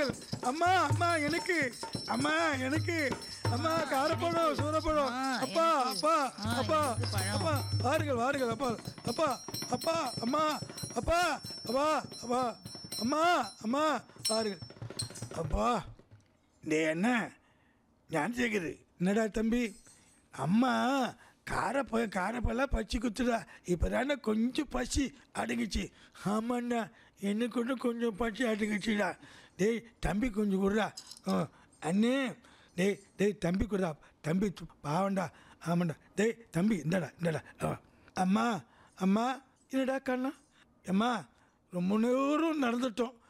வாருங்கள் அம்மா அம்மா எனக்கு அம்மா எனக்கு அம்மா காரப்பழம் சூரப்பழம் ஆ, அப்பா எனக்கு. அப்பா ஆ, அப்பா எனக்கு பழம். அப்பா வாருங்கள் வாருங்கள் அப்பா அப்பா அப்பா அம்மா அப்பா அப்பா அப்பா அம்மா அம்மா வாருங்கள் அப்பா டே என்ன ஞான் சேகர் என்னடா தம்பி அம்மா காரப்ப காரப்பெல்லாம் பச்சி குத்துடா இப்போ தானே கொஞ்சம் பசி அடங்குச்சு ஆமாண்ணா எனக்கு ஒன்று கொஞ்சம் பசி அடங்குச்சுடா டேய் தம்பி கொஞ்சம் விட்றா ஆ அண்ணே டேய் டேய் தம்பி கொடுடா தம்பி து- பாவம்டா ஆமாண்டா டேய் தம்பி இந்தடா இந்தடா ஆ. அம்மா அம்மா என்னடா கண்ணா அம்மா ரொம்ப நேரம் நடந்துட்டோம்